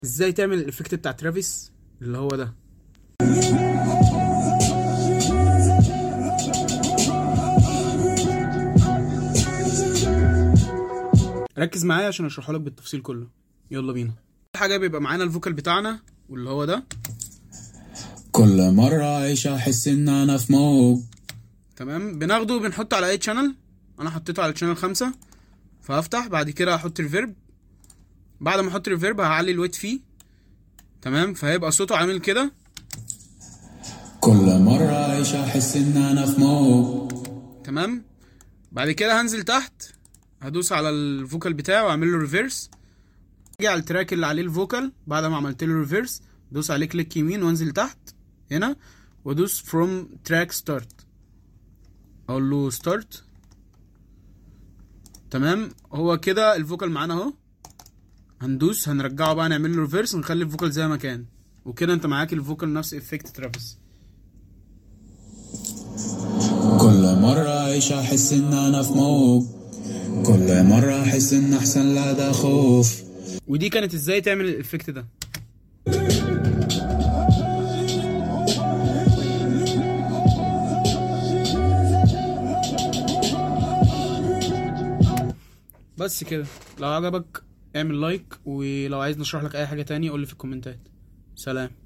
ازاي تعمل الافكت بتاع ترافيس اللي هو ده ركز معايا عشان اشرحه لك بالتفصيل كله يلا بينا أول حاجه بيبقى معانا الفوكال بتاعنا واللي هو ده كل مرة أعيش أحس إن أنا في موج تمام بناخده وبنحطه على اي شانل انا حطيته على الشانل خمسة فهفتح بعد كده هحط ريفيرب بعد ما احط ريفيرب هعلي الويت فيه تمام فهيبقى صوته عامل كده كل مرة أعيش أحس إن أنا في موج تمام بعد كده هنزل تحت هدوس على الفوكال بتاعه واعمل له ريفيرس اجي على التراك اللي عليه الفوكال بعد ما عملت له ريفيرس دوس عليه كليك يمين وانزل تحت هنا وادوس فروم تراك ستارت اقول له ستارت تمام هو كده الفوكال معانا اهو هندوس هنرجعه بقى نعمل له ريفيرس ونخلي الفوكال زي ما كان وكده انت معاك الفوكال نفس افكت ترافيس كل مرة أعيش أحس إن أنا في موج كل مرة أحس إن أحسن لا ده خوف ودي كانت ازاي تعمل الافكت ده بس كده لو عجبك اعمل لايك ولو عايز نشرح لك اي حاجة تانية قولي في الكومنتات سلام